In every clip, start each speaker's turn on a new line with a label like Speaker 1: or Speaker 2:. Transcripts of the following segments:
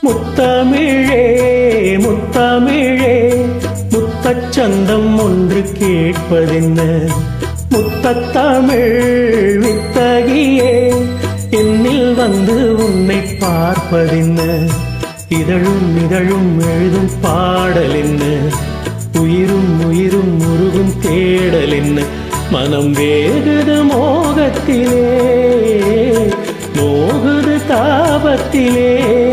Speaker 1: முத்தமிழே முத்தமிழே முத்தச்சந்தம் ஒன்று கேட்பதென்ன முத்தத்தமிழ் வித்தகியே என்னில் வந்து உன்னை பார்ப்பதென்ன இதழும் இதழும் எழுதும் பாடல் என்ன உயிரும் உயிரும் முருகும் தேடல் என்ன மனம் வேகுது மோகத்திலே மோகுது தாபத்திலே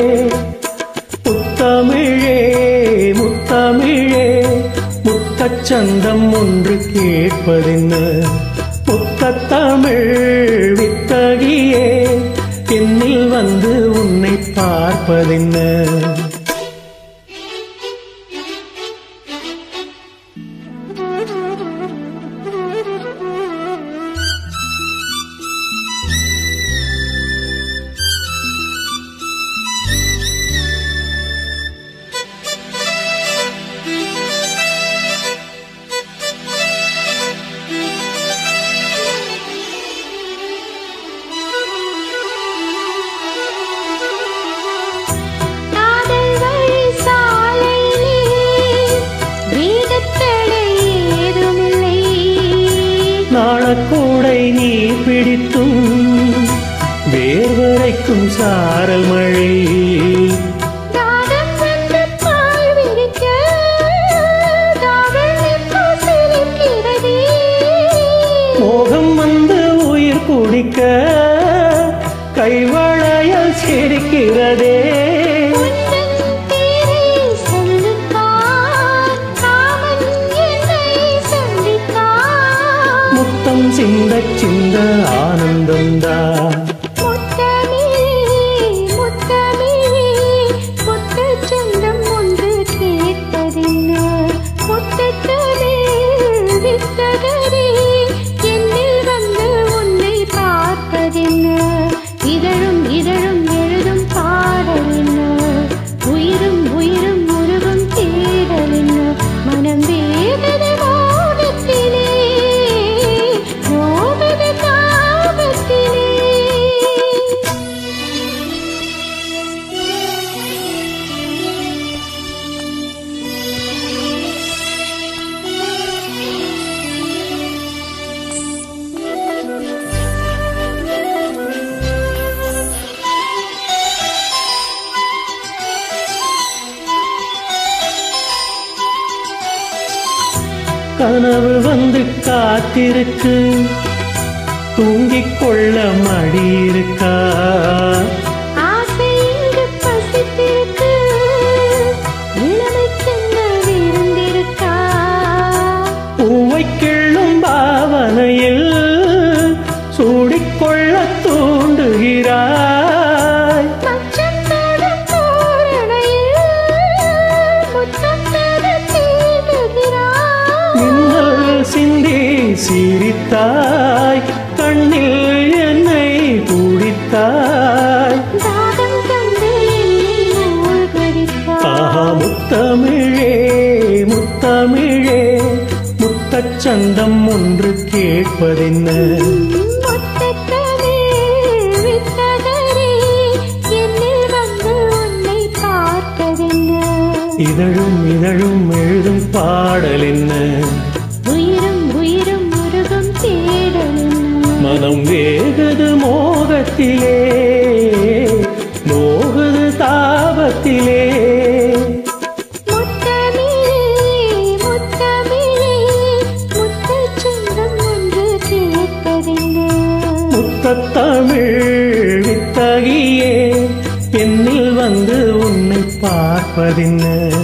Speaker 1: முத்தமிழே முத்தமிழே முத்தச்சந்தம் ஒன்று கேட்பதென்ன முத்தத்தமிழ் வித்தகியே என்னில் வந்து உன்னை பார்ப்பதென்ன
Speaker 2: காதல் வழி சாலையிலே வீடத்தடை ஏதுமில்லை
Speaker 1: நாளக்கூடை நீ பிடித்தும் வேர்வரைக்கும் சாரல் மழை
Speaker 2: தாகம் வந்து பால் விரிக்க தாகம் இப்போ சிரிக்கிறதே
Speaker 1: மோகம் வந்து உயிர் குடிக்க கைவளையல் சிரிக்கிறதே
Speaker 2: உந்தன் பேரை சொல்லித்தான் காமன் என்னை சந்தித்தான்
Speaker 1: முத்தம் சிந்த சிந்த ஆனந்தம்தான்
Speaker 2: முத்தமிழே முத்தமிழே முத்தச்சந்தம் ஒன்று கேட்பதென்ன முத்தத்தமிழ் வித்தகரே என்னில் வந்து உன்னை பார்ப்பதென்ன இதழும் இதழும் எழுதும் பாடல் என்ன உயிரும் உயிரும் உருகும் தேடல் என்ன மனம் வேதனை மோகத்திலே மோகத தாபத்திலே
Speaker 1: கனவு வந்து காத்திருக்கு தூங்கிக் கொள்ள மடி இருக்கா
Speaker 2: ஆசை இங்கு பசித்திருக்கு இளமைக்கென்ன விருந்திருக்கா
Speaker 1: பூவை கிள்ளும் பாவனையில் சூடிக்கொள்ள தூண்டுகிறாய்
Speaker 2: மச்சம் தரும் தோரணையில் முத்தம் தர தீண்டுகிறாய்
Speaker 1: மின்னல் சிந்தி சிரித்தாய் கண்ணில் என்னை குடித்தாய்
Speaker 2: தாகம் தந்து என்னை மூழ்கடித்தாய்
Speaker 1: ஆஹா முத்தமிழே முத்தமிழே முத்தச்சந்தம் ஒன்று கேட்பதென்ன
Speaker 2: முத்தத்தமிழ் வித்தகரே என்னில் வந்து உன்னை பார்ப்பதென்ன
Speaker 1: இதழும் இதழும் எழுதும் பாடல் என்ன
Speaker 2: உயிரும் உயிரும் முருகும் தேடல் என்ன
Speaker 1: மனம் வேகுது மோகத்திலே மோகுது தாபத்திலே
Speaker 2: முத்தமிழே முத்தமிழே முத்தச்சந்தம் ஒன்று கேட்பதென்ன
Speaker 1: முத்தத்தமிழ் வித்தகியே என்னில் வந்து உன்னை பார்ப்பதென்ன